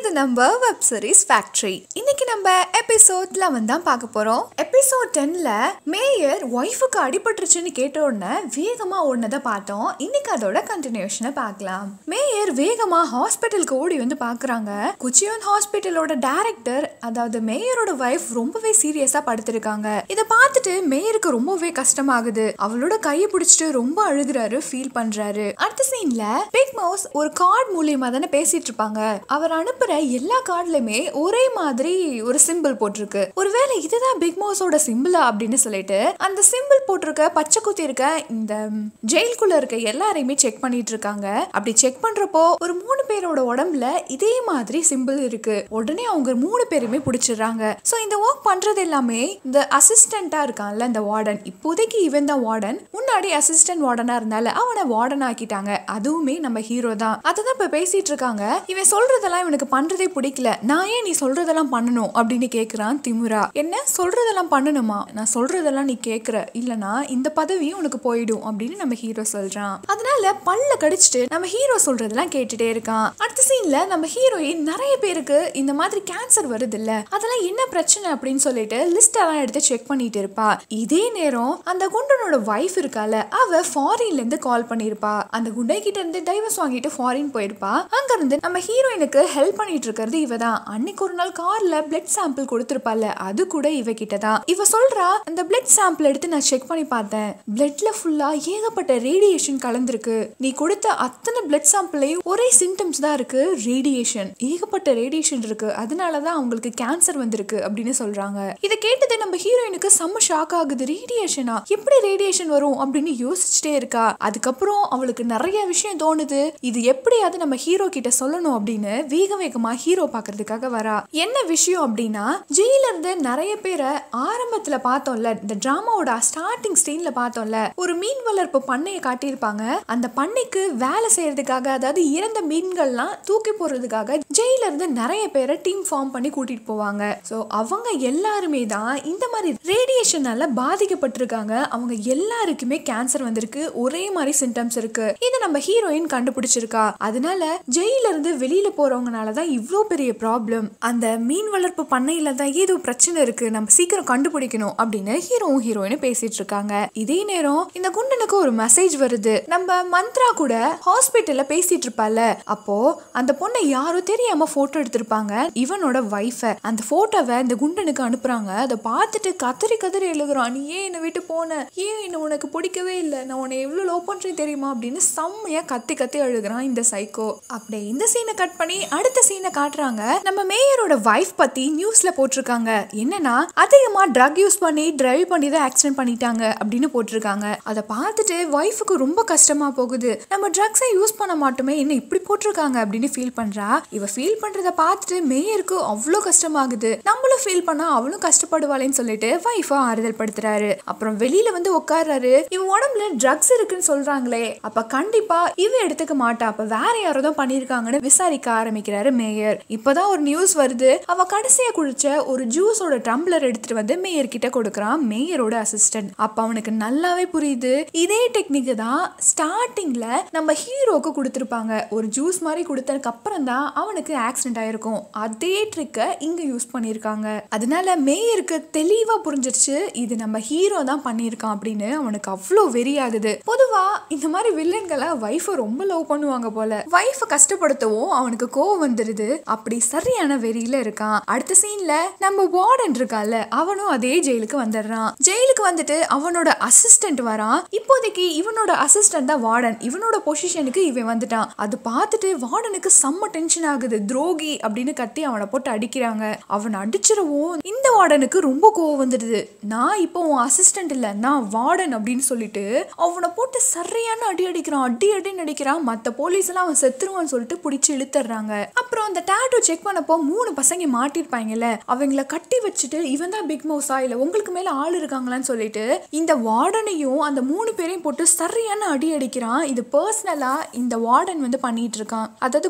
இது நம்ம web series factory இன்னைக்கு நம்ம எபிசோட் லெவன் தான் பார்க்க போறோம் எபிசோட் டென்ல மேயர் ஒய்ஃபுக்கு அடிபட்டுருச்சுன்னு கேட்ட உடனே வேகமா ஓடினதை பார்த்தோம் இன்னைக்கு அதோட கண்டினியூஷனை பார்க்கலாம் மேயர் வேகமா ஹாஸ்பிட்டலுக்கு ஓடி வந்து பார்க்கறாங்க குச்சியோன் ஹாஸ்பிட்டலோட டைரக்டர் அதாவது மேயரோட ஒய்ஃப் ரொம்பவே சீரியஸா படுத்திருக்காங்க இதை பார்த்துட்டு மேயருக்கு ரொம்பவே கஷ்டமாகுது அவளோட கையை பிடிச்சிட்டு ரொம்ப அழுகுறாரு ஃபீல் பண்றாரு அடுத்த சீன்ல பிக் மவுஸ் ஒரு கார்டு மூலியமா தானே பேசிட்டு இருப்பாங்க அவர் அனுப்புற எல்லா கார்டுலயுமே ஒரே மாதிரி ஒரு சிம்பிள் போட்டிருக்கு ஒருவேளை இதுதான் பிக் மவுஸோட சிம்பிளா அப்படின்னு சொல்லிட்டு அந்த சிம்பிள் போட்டிருக்க பச்சை குத்தி இருக்க இந்த ஜெயிலுக்குள்ள இருக்க எல்லாரையுமே செக் பண்ணிட்டு இருக்காங்க அப்படி செக் பண்றப்போ ஒரு மூணு பேரோட உடம்புல இதே மாதிரி சிம்பிள் இருக்கு உடனே அவங்க மூணு பேருமே பிடிச்சிடுறாங்க ஸோ இந்த ஒர்க் பண்றது எல்லாமே இந்த அசிஸ்டண்டா இருக்கான்ல இந்த வார்டன் இப்போதைக்கு இவன் தான் வார்டன் முன்னாடி அசிஸ்டன்ட் வார்டனா இருந்தால அவனை வார்டன் ஆக்கிட்டாங்க அதுவுமே நம்ம ஹீரோ தான் அதுதான் இப்ப பேசிட்டு இருக்காங்க இவன் சொல்றதெல்லாம் இவனுக்கு பண்றதே பிடிக்கல நான் ஏன் நீ சொல்றதெல்லாம் பண்ணணும் அப்படின்னு கேக்குறான் திமுரா என்ன சொல்றதெல்லாம் பண்ணணுமா நான் சொல்றதெல்லாம் நீ கேக்குற இல்லனா இந்த பதவி உனக்கு போயிடும் அப்படின்னு நம்ம ஹீரோ சொல்றான் அதனால பல்ல கடிச்சிட்டு நம்ம ஹீரோ சொல்றதெல்லாம் கேட்டுட்டே இருக்கான் அடுத்த சீன்ல நம்ம ஹீரோயின் நிறைய பேருக்கு இந்த மாதிரி கேன்சர் வருது இல்ல அதெல்லாம் என்ன பிரச்சனை அப்படின்னு சொல்லிட்டு லிஸ்ட் எல்லாம் எடுத்து செக் பண்ணிட்டு இருப்பா இதே நேரம் அந்த குண்டனோட வைஃப் இருக்கால அவ ஃபாரின்ல இருந்து கால் பண்ணிருப்பா அந்த குண்டை கிட்ட இருந்து டைவர்ஸ் வாங்கிட்டு ஃபாரின் போயிருப்பா அங்க இருந்து நம்ம ஹீரோயினுக்கு ஹெல்ப் பண்ணிட்டு இருக்கிறது இவ தான் அன்னைக்கு ஒரு நாள் கார்ல பிளட் சாம்பிள் கொடுத்திருப்பால அது கூட இவ கிட்ட தான் இவ சொல்றா அந்த பிளட் சாம்பிள் எடுத்து நான் செக் பண்ணி பார்த்தேன் பிளட்ல ஃபுல்லா ஏகப்பட்ட ரேடியேஷன் கலந்திருக்கு நீ கொடுத்த அத்தனை பிளட் சாம்பிளையும் ஒரே சிம்டம்ஸ் தான் இருக்கு ரேடியேஷன் ஏகப்பட்ட ரேடியேஷன் இருக்கு அதனால தான் அவங்களுக்கு கேன்சர் வந்திருக்கு அப்படின்னு சொல்றாங்க இதை கேட்டது நம்ம ஹீரோயினுக்கு செம்ம ஷாக் ஆகுது ரேடியேஷனா எப்படி ரேடியேஷன் வரும் அப்படின்னு யோசிச்சுட்டே இருக்கா அதுக்கப்புறம் அவளுக்கு நிறைய விஷயம் தோணுது இது எப்படியாவது நம்ம ஹீரோ கிட்ட சொல்லணும் அப்படின்னு வேக வேகமா ஹீரோ பாக்குறதுக்காக வரா என்ன விஷயம் அப்படின்னா ஜெயில இருந்து நிறைய பேரை ஆரம்பத்துல பார்த்தோம்ல இந்த டிராமாவோட ஸ்டார்டிங் ஸ்டீன்ல பார்த்தோம்ல ஒரு மீன் வளர்ப்பு பண்ணையை காட்டியிருப்பாங்க அந்த பண்ணைக்கு வேலை செய்யறதுக்காக அதாவது இறந்த மீன்கள்லாம் தூக்கி போடுறதுக்காக ஜெயில இருந்து நிறைய பேரை டீம் ஃபார்ம் பண்ணி கூட்டிட்டு போவாங்க ஸோ அவங்க எல்லாருமே தான் இந்த மாதிரி ரேடியேஷனால பாதிக்கப்பட்டிருக்காங்க அவங்க எல்லாருக்குமே கேன்சர் வந்திருக்கு ஒரே மாதிரி சிம்டம்ஸ் இருக்கு இதை நம்ம ஹீரோயின் கண்டுபிடிச்சிருக்கா அதனால ஜெயில இருந்து வெளியில போறவங்கனால தான் இவ்வளோ பெரிய ப்ராப்ளம் அந்த மீன் வளர்ப்பு பண்ணையில தான் ஏதோ பிரச்சனை இருக்கு நம்ம சீக்கிரம் கண்டுபிடிக்கணும் அப்படின்னு ஹீரோவும் ஹீரோயினும் பேசிட்டு இருக்காங்க இதே நேரம் இந்த குண்டனுக்கு ஒரு மெசேஜ் வருது நம்ம மந்த்ரா கூட ஹாஸ்பிட்டல்ல பேசிட்டு இருப்பால அப்போ அந்த பொண்ணை யாரோ தெரியாம போட்டோ எடுத்திருப்பாங்க இவனோட வைஃப அந்த போட்டோவை இந்த குண்டனுக்கு அனுப்புறாங்க அதை பார்த்துட்டு கதறி கதறி எழுதுறான் நீ ஏன் என்னை விட்டு போன ஏன் என்ன உனக்கு பிடிக்கவே இல்லை நான் உன்னை எவ்வளோ லவ் பண்றேன் தெரியுமா அப்படின்னு செம்மையா கத்தி கத்தி அழுகுறான் இந்த சைக்கோ அப்படியே இந்த சீனை கட் பண்ணி அடுத்த சீனை காட்டுறாங்க நம்ம மேயரோட வைஃப் பத்தி நியூஸ்ல போட்டிருக்காங்க என்னன்னா அதிகமா ட்ரக் யூஸ் பண்ணி டிரைவ் பண்ணி தான் ஆக்சிடென்ட் பண்ணிட்டாங்க அப்படின்னு போட்டிருக்காங்க அதை பார்த்துட்டு ஒய்ஃபுக்கு ரொம்ப கஷ்டமா போகுது நம்ம ட்ரக்ஸை யூஸ் பண்ண மாட்டோமே என்ன இப்படி போட்டிருக்காங்க அப்படின்னு ஃபீல் பண்றா இவ ஃபீல் பண்றத பார்த்துட்டு மேயருக்கு அவ்வளோ கஷ்டமாகுது நம்மளும் ஃபீல் பண்ணா அவளும் கஷ்டப்படுவாளேன்னு சொல்லிட்டு வைஃபா ஆறுதல் படுத்துறாரு அப்புறம் வெளியில வந்து உட்கார்றாரு இவன் உடம்புல ட்ரக்ஸ் இருக்குன்னு சொல்றாங்களே அப்ப கண்டிப்பா இவ எடுத்துக்க மாட்டா அப்ப வேற யாரோ தான் பண்ணிருக்காங்கன்னு விசாரிக்க ஆரம்பிக்கிறாரு மேயர் இப்பதான் ஒரு நியூஸ் வருது அவ கடைசியா குடிச்ச ஒரு ஜூஸோட டம்ளர் எடுத்துட்டு வந்து மேயர் கிட்ட கொடுக்கறான் மேயரோட அசிஸ்டன்ட் அப்ப அவனுக்கு நல்லாவே புரியுது இதே டெக்னிக் தான் ஸ்டார்டிங்ல நம்ம ஹீரோக்கு கொடுத்துருப்பாங்க ஒரு ஜூஸ் மாதிரி கொடுத்ததுக்கு அப்புறம் தான் அவனுக்கு ஆக்சிடென்ட் ஆயிருக்கும் அதே ட்ரிக்கை இங்க யூஸ் பண்ணியிருக்காங்க அதனால மேயருக்கு தெளிவா புரிஞ்சிருச்சு இது நம்ம ஹீரோ தான் பண்ணியிருக்கான் அப்படின்னு அவனுக்கு அவ்வளோ வெறியாகுது பொதுவா இந்த மாதிரி வில்லன்களை ஒய்ஃபை ரொம்ப லவ் பண்ணுவாங்க போல ஒய்ஃபை கஷ்டப்படுத்தவும் அவனுக்கு கோவம் வந்துருது அப்படி சரியான வெறியில இருக்கான் அடுத்த சீன்ல நம்ம வார்டன் இருக்கால அவனும் அதே ஜெயிலுக்கு வந்துடுறான் ஜெயிலுக்கு வந்துட்டு அவனோட அசிஸ்டன்ட் வரான் இப்போதைக்கு இவனோட அசிஸ்டன்ட் தான் வார்டன் இவனோட பொசிஷனுக்கு இவன் வந்துட்டான் அது பார்த்துட்டு வார்டனுக்கு செம்ம டென்ஷன் ஆகுது துரோகி அப்படின்னு கத்தி அவனை போட்டு அடிக்கிறாங்க அவன் அடிச்சிடவும் இந்த வார்டனுக்கு ரொம்ப கோவம் வந்துடுது நான் இப்போ உன் அசிஸ்டன்ட் இல்ல நான் வார்டன் அப்படின்னு சொல்லிட்டு அவனை போட்டு சரியான அடி அடிக்கிறான் அடி அடின்னு அடிக்கிறான் மத்த போலீஸ் எல்லாம் அவன் செத்துருவான்னு சொல்லிட்டு பிடிச்சி இழுத்துறாங்க அப்புறம் அந்த டேட்டோ செக் பண்ணப்போ மூணு பசங்க மாட்டிருப்பாங்கல்ல அவங்கள கட்டி வச்சுட்டு இவன் தான் பிக் மவுஸா இல்ல உங்களுக்கு மேல ஆள் இருக்காங்களான்னு சொல்லிட்டு இந்த வார்டனையும் அந்த மூணு பேரையும் போட்டு சரியான அடி அடிக்கிறான் இது பர்சனலா இந்த வார்டன் வந்து பண்ணிட்டு இருக்கான் அதாவது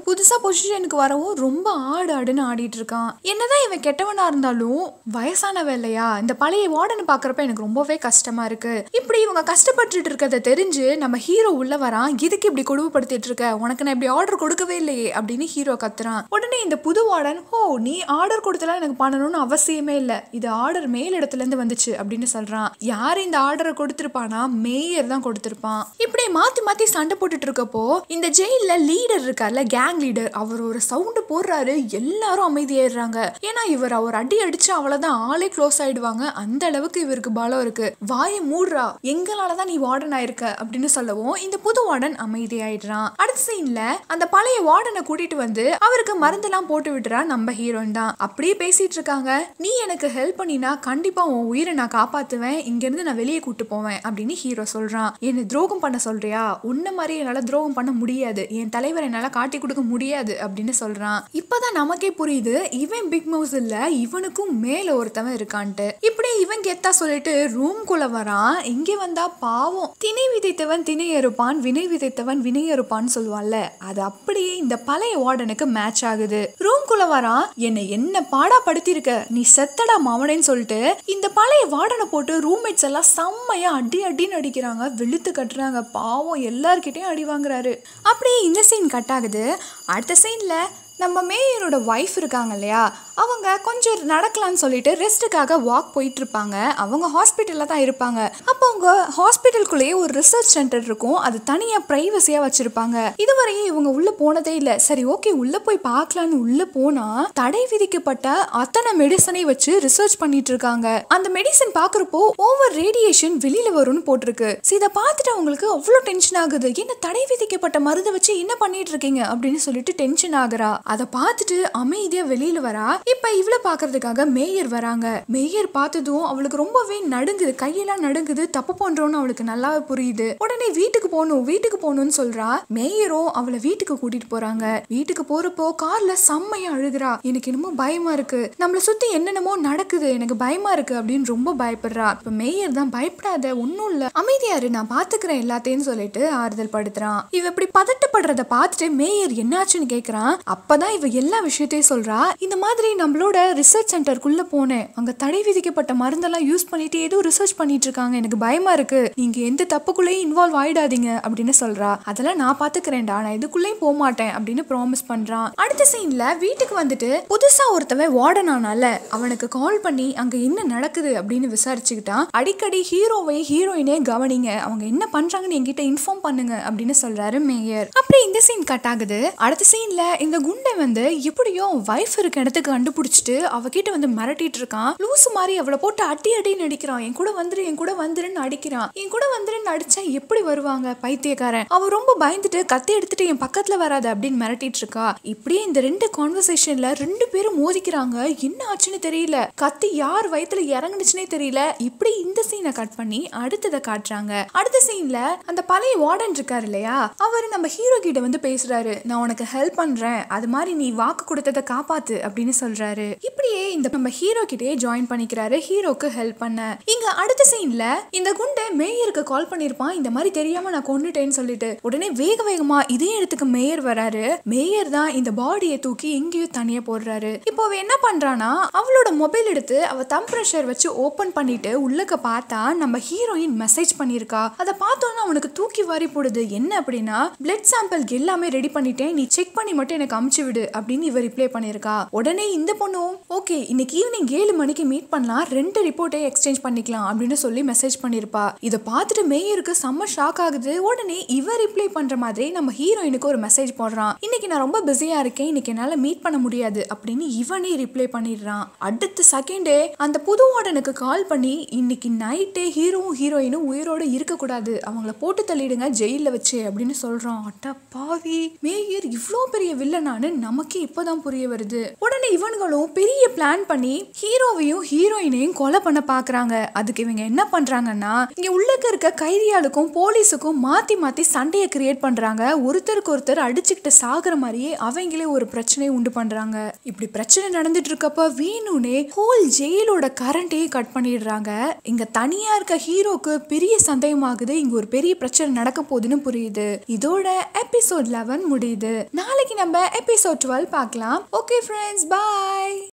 புதுசா பொசிஷனுக்கு வரவும் ரொம்ப ஆடு ஆடுன்னு ஆடிட்டு இருக்கான் என்னதான் இவன் கெட்டவனா இருந்தாலும் வயசானவ இல்லையா இந்த பழைய வார்டனை பாக்குறப்ப எனக்கு ரொம்பவே கஷ்டமா இருக்கு இப்படி இவங்க கஷ்டப்பட்டுட்டு இருக்கத தெரிஞ்சு நம்ம ஹீரோ உள்ள வரான் இதுக்கு இப்படி கொடுமைப்படுத்திட்டு இருக்க உனக்கு நான் இப்படி ஆர்டர் கொடுக்கவே இல்லையே அப்படின்னு ஹீரோ கத்துறான் உடனே இந்த புது வார்டன் ஓ நீ ஆர்டர் கொடுத்தலாம் எனக்கு பண்ணணும்னு அவசியமே இல்லை இது ஆர்டர் மேல் இடத்துல இருந்து வந்துச்சு அப்படின்னு சொல்றான் யார் இந்த ஆர்டரை கொடுத்திருப்பானா மேயர் தான் கொடுத்திருப்பான் இப்படி மாத்தி மாத்தி சண்டை போட்டுட்டு இருக்கப்போ இந்த ஜெயில லீடர் இருக்கார்ல கேங் லீடர் அவர் ஒரு சவுண்டு போடுறாரு எல்லாரும் அமைதியாயிடுறாங்க ஏன்னா இவர் அவர் அடி அடிச்சு அவ்வளவுதான் ஆளே க்ளோஸ் ஆயிடுவாங்க அந்த அளவுக்கு இவருக்கு பலம் இருக்கு வாயை மூடுறா எங்களாலதான் நீ வார்டன் ஆயிருக்க அப்படின்னு சொல்லவும் இந்த புது வார்டன் அமைதியாயிடுறான் அடுத்த சீன்ல அந்த பழைய வார்டனை கூட்டிட்டு வந்து அவருக்கு மருந்தெல்லாம் போட்டு விட்டுறா நம்ம ஹீரோயின் தான் அப்படியே பேசிட்டு இருக்காங்க நீ எனக்கு ஹெல்ப் பண்ணினா கண்டிப்பா உன் உயிரை நான் காப்பாத்துவேன் இங்க இருந்து நான் வெளியே கூட்டு போவேன் அப்படின்னு ஹீரோ சொல்றான் என்ன துரோகம் பண்ண சொல்றியா உன்ன மாதிரி என்னால துரோகம் பண்ண முடியாது என் தலைவர் என்னால காட்டி கொடுக்க முடியாது அப்படின்னு சொல்றான் இப்பதான் நமக்கே புரியுது இவன் பிக் மவுஸ் இல்ல இவனுக்கும் மேல ஒருத்தவன் இருக்கான்ட்டு இப்படி இவன் கெத்தா சொல்லிட்டு ரூம்குள்ள வரான் இங்க வந்தா பாவம் திணை விதைத்தவன் திணை அறுப்பான் வினை விதைத்தவன் வினை அறுப்பான்னு சொல்லுவான்ல அது அப்படியே இந்த பழைய வார்டனுக்கு மேட்ச் ஆகுது ரூம்குள்ள வரான் என்னை என்ன பாடா படுத்திருக்க நீ செத்தடா மாவனேன்னு சொல்லிட்டு இந்த பழைய வார்டனை போட்டு ரூம்மேட்ஸ் எல்லாம் செம்மையா அடி அடின்னு அடிக்கிறாங்க வெளுத்து கட்டுறாங்க பாவம் எல்லார்கிட்டயும் அடி வாங்குறாரு அப்படியே இந்த சீன் கட் ஆகுது அடுத்த சீன்ல நம்ம மேயரோட ஒய்ஃப் இருக்காங்க இல்லையா அவங்க கொஞ்சம் நடக்கலாம்னு சொல்லிட்டு ரெஸ்ட்டுக்காக வாக் போயிட்டு இருப்பாங்க அவங்க ஹாஸ்பிட்டலில் தான் இருப்பாங்க அப்போ அவங்க ஹாஸ்பிட்டலுக்குள்ளேயே ஒரு ரிசர்ச் சென்டர் இருக்கும் அது தனியாக ப்ரைவசியாக வச்சுருப்பாங்க இதுவரையும் இவங்க உள்ளே போனதே இல்லை சரி ஓகே உள்ளே போய் பார்க்கலான்னு உள்ளே போனால் தடை விதிக்கப்பட்ட அத்தனை மெடிசனை வச்சு ரிசர்ச் பண்ணிட்டு இருக்காங்க அந்த மெடிசன் பார்க்குறப்போ ஓவர் ரேடியேஷன் வெளியில் வரும்னு போட்டிருக்கு சரி இதை பார்த்துட்டு அவங்களுக்கு அவ்வளோ டென்ஷன் ஆகுது என்ன தடை விதிக்கப்பட்ட மருந்தை வச்சு என்ன பண்ணிட்டு இருக்கீங்க அப்படின்னு சொல்லிட்டு டென்ஷன் ஆகுறா அதை பார்த்துட்டு அமைதியா வெளியில வரா இப்ப இவளை பாக்குறதுக்காக மேயர் வராங்க மேயர் பார்த்ததும் அவளுக்கு ரொம்பவே நடுங்குது கையெல்லாம் நடுங்குது தப்பு பண்றோம்னு அவளுக்கு நல்லாவே புரியுது உடனே வீட்டுக்கு போகணும் வீட்டுக்கு போகணும்னு சொல்றா மேயரும் அவளை வீட்டுக்கு கூட்டிட்டு போறாங்க வீட்டுக்கு போறப்போ கார்ல செம்மையா அழுகுறா எனக்கு என்னமோ பயமா இருக்கு நம்மள சுத்தி என்னென்னமோ நடக்குது எனக்கு பயமா இருக்கு அப்படின்னு ரொம்ப பயப்படுறா இப்ப மேயர் தான் பயப்படாத ஒன்னும் இல்ல அமைதியா இரு நான் பாத்துக்கிறேன் எல்லாத்தையும் சொல்லிட்டு ஆறுதல் படுத்துறான் இவ இப்படி பதட்டப்படுறத பார்த்துட்டு மேயர் என்னாச்சுன்னு கேக்குறான் அப்பதான் இவ எல்லா விஷயத்தையும் சொல்றா இந்த மாதிரி நம்மளோட ரிசர்ச் சென்டருக்குள்ள போனேன் அங்க தடை விதிக்கப்பட்ட மருந்தெல்லாம் யூஸ் பண்ணிட்டு ஏதோ ரிசர்ச் பண்ணிட்டு இருக்காங்க எனக்கு பயமா இருக்கு நீங்க எந்த தப்புக்குள்ளேயும் இன்வால்வ் ஆயிடாதீங்க அப்படின்னு சொல்றா அதெல்லாம் நான் பாத்துக்கிறேன்டா நான் இதுக்குள்ளேயும் போக மாட்டேன் அப்படின்னு ப்ராமிஸ் பண்றான் அடுத்த சீன்ல வீட்டுக்கு வந்துட்டு புதுசா ஒருத்தவன் வார்டன் ஆனால அவனுக்கு கால் பண்ணி அங்க என்ன நடக்குது அப்படின்னு விசாரிச்சுக்கிட்டான் அடிக்கடி ஹீரோவை ஹீரோயினே கவனிங்க அவங்க என்ன பண்றாங்கன்னு என்கிட்ட இன்ஃபார்ம் பண்ணுங்க அப்படின்னு சொல்றாரு மேயர் அப்படியே இந்த சீன் கட் ஆகுது அடுத்த சீன்ல இந்த குண்டை வந்து எப்படியோ வைஃப் இருக்க இடத்துக்கு கண்டுபிடிச்சிட்டு அவகிட்ட வந்து மிரட்டிட்டு இருக்கான் லூசு மாதிரி அவளை போட்டு அடி அடின்னு அடிக்கிறான் என் கூட வந்துரு என் கூட வந்துருன்னு அடிக்கிறான் என் கூட வந்துருன்னு அடிச்சா எப்படி வருவாங்க பைத்தியக்காரன் அவ ரொம்ப பயந்துட்டு கத்தி எடுத்துட்டு என் பக்கத்துல வராத அப்படின்னு மிரட்டிட்டு இருக்கா இப்படியே இந்த ரெண்டு கான்வர்சேஷன்ல ரெண்டு பேரும் மோதிக்கிறாங்க என்ன ஆச்சுன்னு தெரியல கத்தி யார் வயித்துல இறங்குனுச்சுனே தெரியல இப்படி இந்த சீனை கட் பண்ணி அடுத்ததை காட்டுறாங்க அடுத்த சீன்ல அந்த பழைய வார்டன் இருக்காரு இல்லையா அவர் நம்ம ஹீரோ கிட்ட வந்து பேசுறாரு நான் உனக்கு ஹெல்ப் பண்றேன் அது மாதிரி நீ வாக்கு கொடுத்ததை காப்பாத்து அப்படின்னு சொல்றாரு இப்படியே இந்த நம்ம ஹீரோ கிட்டே ஜாயின் பண்ணிக்கிறாரு ஹீரோக்கு ஹெல்ப் பண்ண இங்க அடுத்த சீன்ல இந்த குண்டை மேயருக்கு கால் பண்ணிருப்பான் இந்த மாதிரி தெரியாம நான் கொண்டுட்டேன்னு சொல்லிட்டு உடனே வேக வேகமா இதே இடத்துக்கு மேயர் வராரு மேயர் தான் இந்த பாடியை தூக்கி எங்கேயோ தனியா போடுறாரு இப்போ அவ என்ன பண்றானா அவளோட மொபைல் எடுத்து அவ தம் ப்ரெஷர் வச்சு ஓபன் பண்ணிட்டு உள்ளக்க பார்த்தா நம்ம ஹீரோயின் மெசேஜ் பண்ணிருக்கா அதை பார்த்தோன்னா அவனுக்கு தூக்கி வாரி போடுது என்ன அப்படின்னா பிளட் சாம்பிள் எல்லாமே ரெடி பண்ணிட்டேன் நீ செக் பண்ணி மட்டும் எனக்கு அமுச்சு விடு அப்படின்னு இவ ரிப்ளை பண்ணிருக்கா உடனே இந்த பொண்ணும் ஓகே இன்னைக்கு ஈவினிங் ஏழு மணிக்கு மீட் பண்ணலாம் ரெண்டு ரிப்போர்ட்டை எக்ஸ்சேஞ்ச் பண்ணிக்கலாம் அப்படின்னு சொல்லி மெசேஜ் பண்ணிருப்பா இதை பார்த்துட்டு மேயருக்கு செம்ம ஷாக் ஆகுது உடனே இவ ரிப்ளை பண்ற மாதிரி நம்ம ஹீரோயினுக்கு ஒரு மெசேஜ் போடுறான் இன்னைக்கு நான் ரொம்ப பிஸியா இருக்கேன் இன்னைக்கு என்னால மீட் பண்ண முடியாது அப்படின்னு இவனே ரிப்ளை பண்ணிடுறான் அடுத்த செகண்டே அந்த புது வார்டனுக்கு கால் பண்ணி இன்னைக்கு நைட்டே ஹீரோவும் ஹீரோயினும் உயிரோட இருக்கக்கூடாது அவங்கள போட்டு தள்ளிடுங்க ஜெயில வச்சு அப்படின்னு சொல்றான் அட்டா பாவி மேயர் இவ்வளோ பெரிய வில்லனான்னு நமக்கு இப்பதான் புரிய வருது உடனே இவனுங்களும் பெரிய பிளான் பண்ணி ஹீரோவையும் ஹீரோயினையும் கொலை பண்ண பாக்குறாங்க அதுக்கு இவங்க என்ன பண்றாங்கன்னா இங்க உள்ளக்க இருக்க கைதியாளுக்கும் போலீஸுக்கும் மாத்தி மாத்தி சண்டையை கிரியேட் பண்றாங்க ஒருத்தருக்கு ஒருத்தர் அடிச்சுக்கிட்டு சாகுற மாதிரியே அவங்களே ஒரு பிரச்சனையை உண்டு பண்றாங்க இப்படி பிரச்சனை நடந்துட்டு இருக்கப்ப வேணும்னே ஹோல் ஜெயிலோட கரண்ட்டையே கட் பண்ணிடுறாங்க இங்க தனியா இருக்க ஹீரோக்கு பெரிய சந்தேகமாகுது இங்க ஒரு பெரிய பிரச்சனை நடக்க போகுதுன்னு புரியுது இதோட எபிசோட் லெவன் முடியுது நாளைக்கு நம்ம எபிசோட் டுவெல் பார்க்கலாம் ஓகே ஃப்ரெண்ட்ஸ் பாய்